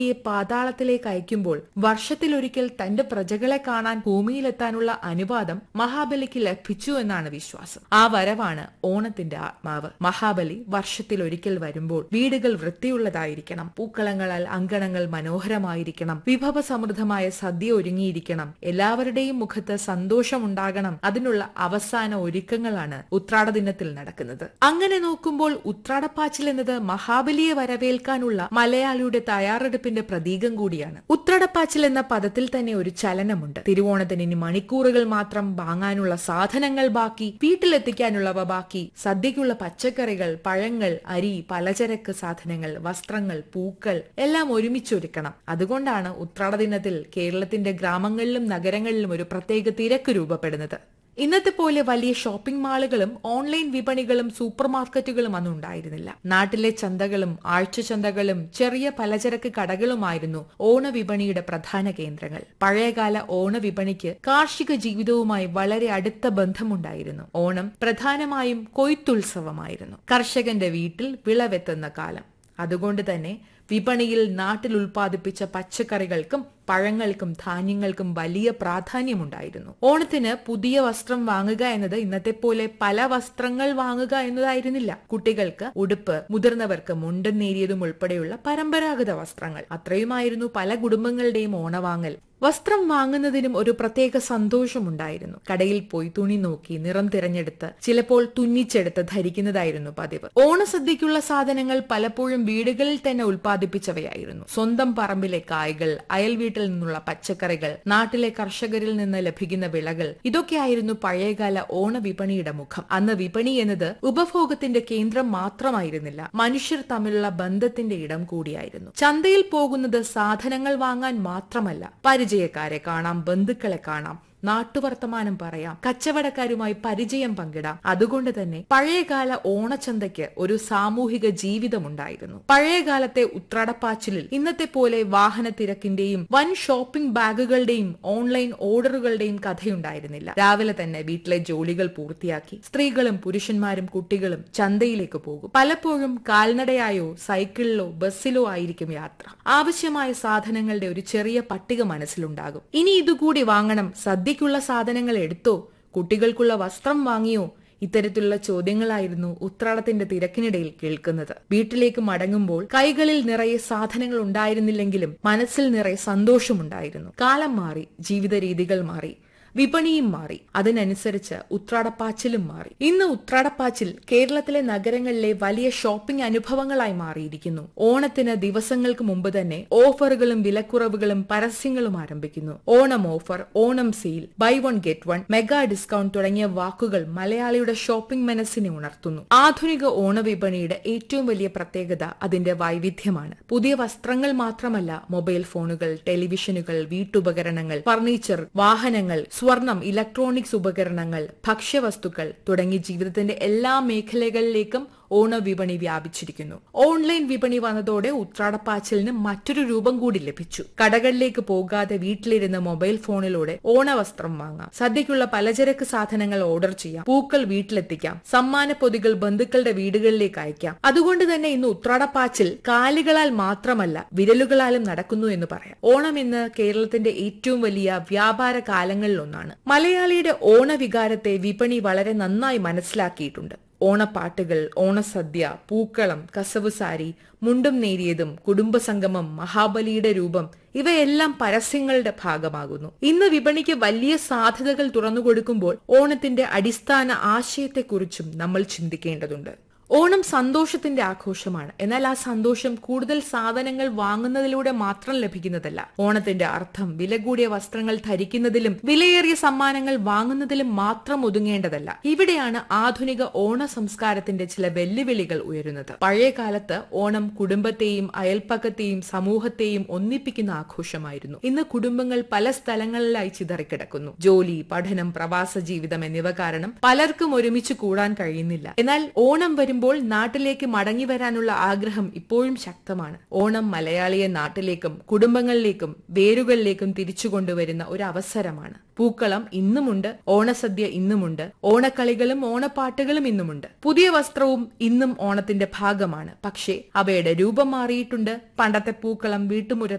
യെ പാതാളത്തിലേക്ക് അയക്കുമ്പോൾ വർഷത്തിലൊരിക്കൽ തന്റെ പ്രജകളെ കാണാൻ ഭൂമിയിലെത്താനുള്ള അനുവാദം മഹാബലിക്ക് ലഭിച്ചു എന്നാണ് വിശ്വാസം ആ വരവാണ് ഓണത്തിന്റെ ആത്മാവ് മഹാബലി വർഷത്തിലൊരിക്കൽ വരുമ്പോൾ വീടുകൾ വൃത്തിയുള്ളതായിരിക്കണം പൂക്കളങ്ങളാൽ അങ്കണങ്ങൾ മനോഹരമായിരിക്കണം വിഭവസമൃദ്ധമായ സദ്യ ഒരുങ്ങിയിരിക്കണം എല്ലാവരുടെയും മുഖത്ത് സന്തോഷമുണ്ടാകണം അതിനുള്ള അവസാന ഒരുക്കങ്ങളാണ് ഉത്രാട ദിനത്തിൽ നടക്കുന്നത് അങ്ങനെ നോക്കുമ്പോൾ ഉത്രാടപ്പാച്ചിൽ എന്നത് മഹാബലിയെ വരവേൽക്കാനുള്ള മലയാളിയുടെ തയ്യാറെടുപ്പിന്റെ പ്രതീകം കൂടിയാണ് ഉത്രാടപ്പാച്ചിൽ എന്ന പദത്തിൽ തന്നെ ഒരു ചലനമുണ്ട് തിരുവോണത്തിന് ഇനി മണിക്കൂറുകൾ മാത്രം വാങ്ങാനുള്ള സാധനങ്ങൾ ബാക്കി വീട്ടിലെത്തിക്കാനുള്ളവ ബാക്കി സദ്യക്കുള്ള പച്ചക്കറികൾ പഴങ്ങൾ അരി പലചരക്ക് സാധനങ്ങൾ വസ്ത്രങ്ങൾ പൂക്കൾ എല്ലാം ഒരുമിച്ചൊരുക്കണം അതുകൊണ്ടാണ് ഉത്രാട ദിനത്തിൽ കേരളത്തിന്റെ ഗ്രാമങ്ങളിലും നഗരങ്ങളിലും ഒരു പ്രത്യേക തിരക്ക് രൂപപ്പെടുന്നത് ഇന്നത്തെ പോലെ വലിയ ഷോപ്പിംഗ് മാളുകളും ഓൺലൈൻ വിപണികളും സൂപ്പർ മാർക്കറ്റുകളും അന്ന് ഉണ്ടായിരുന്നില്ല നാട്ടിലെ ചന്തകളും ആഴ്ചച്ചന്തകളും ചെറിയ പലചരക്ക് കടകളുമായിരുന്നു ഓണവിപണിയുടെ പ്രധാന കേന്ദ്രങ്ങൾ പഴയകാല ഓണവിപണിക്ക് കാർഷിക ജീവിതവുമായി വളരെ അടുത്ത ബന്ധമുണ്ടായിരുന്നു ഓണം പ്രധാനമായും കൊയ്ത്തുത്സവമായിരുന്നു കർഷകന്റെ വീട്ടിൽ വിളവെത്തുന്ന കാലം അതുകൊണ്ട് തന്നെ വിപണിയിൽ നാട്ടിൽ ഉൽപ്പാദിപ്പിച്ച പച്ചക്കറികൾക്കും പഴങ്ങൾക്കും ധാന്യങ്ങൾക്കും വലിയ പ്രാധാന്യമുണ്ടായിരുന്നു ഓണത്തിന് പുതിയ വസ്ത്രം വാങ്ങുക എന്നത് ഇന്നത്തെ പോലെ പല വസ്ത്രങ്ങൾ വാങ്ങുക എന്നതായിരുന്നില്ല കുട്ടികൾക്ക് ഉടുപ്പ് മുതിർന്നവർക്ക് മുണ്ടും നേരിയതും ഉൾപ്പെടെയുള്ള പരമ്പരാഗത വസ്ത്രങ്ങൾ അത്രയുമായിരുന്നു പല കുടുംബങ്ങളുടെയും ഓണവാങ്ങൽ വസ്ത്രം വാങ്ങുന്നതിനും ഒരു പ്രത്യേക സന്തോഷമുണ്ടായിരുന്നു കടയിൽ പോയി തുണി നോക്കി നിറം തിരഞ്ഞെടുത്ത് ചിലപ്പോൾ തുന്നിച്ചെടുത്ത് ധരിക്കുന്നതായിരുന്നു പതിവ് ഓണസദ്യക്കുള്ള സാധനങ്ങൾ പലപ്പോഴും വീടുകളിൽ തന്നെ ഉൽപ്പാദിപ്പിച്ചവയായിരുന്നു സ്വന്തം പറമ്പിലെ കായ്കൾ അയൽ വീട്ടിൽ നിന്നുള്ള പച്ചക്കറികൾ നാട്ടിലെ കർഷകരിൽ നിന്ന് ലഭിക്കുന്ന വിളകൾ ഇതൊക്കെയായിരുന്നു പഴയകാല ഓണവിപണിയുടെ മുഖം അന്ന് വിപണി എന്നത് ഉപഭോഗത്തിന്റെ കേന്ദ്രം മാത്രമായിരുന്നില്ല മനുഷ്യർ തമ്മിലുള്ള ബന്ധത്തിന്റെ ഇടം കൂടിയായിരുന്നു ചന്തയിൽ പോകുന്നത് സാധനങ്ങൾ വാങ്ങാൻ മാത്രമല്ല പരിചയക്കാരെ കാണാം ബന്ധുക്കളെ കാണാം നാട്ടുവർത്തമാനം പറയാം കച്ചവടക്കാരുമായി പരിചയം പങ്കിടാം അതുകൊണ്ട് തന്നെ പഴയകാല ഓണച്ചന്തയ്ക്ക് ഒരു സാമൂഹിക ജീവിതമുണ്ടായിരുന്നു പഴയകാലത്തെ ഉത്രാടപ്പാച്ചിലിൽ ഇന്നത്തെ പോലെ വാഹന തിരക്കിന്റെയും വൻ ഷോപ്പിംഗ് ബാഗുകളുടെയും ഓൺലൈൻ ഓർഡറുകളുടെയും കഥയുണ്ടായിരുന്നില്ല രാവിലെ തന്നെ വീട്ടിലെ ജോലികൾ പൂർത്തിയാക്കി സ്ത്രീകളും പുരുഷന്മാരും കുട്ടികളും ചന്തയിലേക്ക് പോകും പലപ്പോഴും കാൽനടയായോ സൈക്കിളിലോ ബസ്സിലോ ആയിരിക്കും യാത്ര ആവശ്യമായ സാധനങ്ങളുടെ ഒരു ചെറിയ പട്ടിക മനസ്സിലുണ്ടാകും ഇനി ഇതുകൂടി വാങ്ങണം സദ്യക്കുള്ള സാധനങ്ങൾ എടുത്തോ കുട്ടികൾക്കുള്ള വസ്ത്രം വാങ്ങിയോ ഇത്തരത്തിലുള്ള ചോദ്യങ്ങളായിരുന്നു ഉത്രാടത്തിന്റെ തിരക്കിനിടയിൽ കേൾക്കുന്നത് വീട്ടിലേക്ക് മടങ്ങുമ്പോൾ കൈകളിൽ നിറയെ സാധനങ്ങൾ ഉണ്ടായിരുന്നില്ലെങ്കിലും മനസ്സിൽ നിറയെ സന്തോഷമുണ്ടായിരുന്നു കാലം മാറി ജീവിത രീതികൾ മാറി വിപണിയും മാറി അതിനനുസരിച്ച് ഉത്രാടപ്പാച്ചിലും മാറി ഇന്ന് ഉത്രാടപ്പാച്ചിൽ കേരളത്തിലെ നഗരങ്ങളിലെ വലിയ ഷോപ്പിംഗ് അനുഭവങ്ങളായി മാറിയിരിക്കുന്നു ഓണത്തിന് ദിവസങ്ങൾക്ക് മുമ്പ് തന്നെ ഓഫറുകളും വിലക്കുറവുകളും പരസ്യങ്ങളും ആരംഭിക്കുന്നു Onam offer Onam sale buy one get one mega discount തുടങ്ങിയ വാക്കുകൾ മലയാളിയുടെ ഷോപ്പിംഗ് മനസ്സിനെ ഉണർത്തുന്നു ആധുനിക ഓണവിപണിയുടെ ഏറ്റവും വലിയ പ്രത്യേകത അതിന്റെ വൈവിധ്യമാണ് പുതിയ വസ്ത്രങ്ങൾ മാത്രമല്ല മൊബൈൽ ഫോണുകൾ ടെലിവിഷനുകൾ വീട്ടുപകരണങ്ങൾ ഫർണിച്ചർ വാഹനങ്ങൾ സ്വർണം ഇലക്ട്രോണിക്സ് ഉപകരണങ്ങൾ ഭക്ഷ്യവസ്തുക്കൾ തുടങ്ങി ജീവിതത്തിന്റെ എല്ലാ മേഖലകളിലേക്കും ഓണവിപണി വ്യാപിച്ചിരിക്കുന്നു ഓൺലൈൻ വിപണി വന്നതോടെ ഉത്രാടപ്പാച്ചിലിന് മറ്റൊരു രൂപം കൂടി ലഭിച്ചു കടകളിലേക്ക് പോകാതെ വീട്ടിലിരുന്ന് മൊബൈൽ ഫോണിലൂടെ ഓണവസ്ത്രം വാങ്ങാം സദ്യക്കുള്ള പലചരക്ക് സാധനങ്ങൾ ഓർഡർ ചെയ്യാം പൂക്കൾ വീട്ടിലെത്തിക്കാം സമ്മാന പൊതികൾ ബന്ധുക്കളുടെ വീടുകളിലേക്ക് അയക്കാം അതുകൊണ്ട് തന്നെ ഇന്ന് ഉത്രാടപ്പാച്ചിൽ കാലുകളാൽ മാത്രമല്ല വിരലുകളാലും നടക്കുന്നു എന്ന് പറയാം ഓണം ഇന്ന് കേരളത്തിന്റെ ഏറ്റവും വലിയ വ്യാപാര കാലങ്ങളിലൊന്നാണ് മലയാളിയുടെ ഓണവികാരത്തെ വിപണി വളരെ നന്നായി മനസ്സിലാക്കിയിട്ടുണ്ട് ഓണപ്പാട്ടുകൾ ഓണസദ്യ പൂക്കളം കസവ് സാരി മുണ്ടും നേരിയതും കുടുംബസംഗമം മഹാബലിയുടെ രൂപം ഇവയെല്ലാം പരസ്യങ്ങളുടെ ഭാഗമാകുന്നു ഇന്ന് വിപണിക്ക് വലിയ സാധ്യതകൾ തുറന്നുകൊടുക്കുമ്പോൾ ഓണത്തിന്റെ അടിസ്ഥാന ആശയത്തെക്കുറിച്ചും നമ്മൾ ചിന്തിക്കേണ്ടതുണ്ട് ഓണം സന്തോഷത്തിന്റെ ആഘോഷമാണ് എന്നാൽ ആ സന്തോഷം കൂടുതൽ സാധനങ്ങൾ വാങ്ങുന്നതിലൂടെ മാത്രം ലഭിക്കുന്നതല്ല ഓണത്തിന്റെ അർത്ഥം വില കൂടിയ വസ്ത്രങ്ങൾ ധരിക്കുന്നതിലും വിലയേറിയ സമ്മാനങ്ങൾ വാങ്ങുന്നതിലും മാത്രം ഒതുങ്ങേണ്ടതല്ല ഇവിടെയാണ് ആധുനിക ഓണ സംസ്കാരത്തിന്റെ ചില വെല്ലുവിളികൾ ഉയരുന്നത് പഴയ കാലത്ത് ഓണം കുടുംബത്തെയും അയൽപ്പക്കത്തെയും സമൂഹത്തെയും ഒന്നിപ്പിക്കുന്ന ആഘോഷമായിരുന്നു ഇന്ന് കുടുംബങ്ങൾ പല സ്ഥലങ്ങളിലായി ചിതറിക്കിടക്കുന്നു ജോലി പഠനം പ്രവാസ ജീവിതം എന്നിവ കാരണം പലർക്കും ഒരുമിച്ച് കൂടാൻ കഴിയുന്നില്ല എന്നാൽ ഓണം വരുമ്പോൾ നാട്ടിലേക്ക് മടങ്ങി വരാനുള്ള ആഗ്രഹം ഇപ്പോഴും ശക്തമാണ് ഓണം മലയാളിയെ നാട്ടിലേക്കും കുടുംബങ്ങളിലേക്കും വേരുകളിലേക്കും തിരിച്ചു കൊണ്ടുവരുന്ന ഒരു അവസരമാണ് പൂക്കളം ഇന്നുമുണ്ട് ഓണസദ്യ ഇന്നുമുണ്ട് ഓണക്കളികളും ഓണപ്പാട്ടുകളും ഇന്നുമുണ്ട് പുതിയ വസ്ത്രവും ഇന്നും ഓണത്തിന്റെ ഭാഗമാണ് പക്ഷേ അവയുടെ രൂപം മാറിയിട്ടുണ്ട് പണ്ടത്തെ പൂക്കളം വീട്ടുമുറ്റത്ത്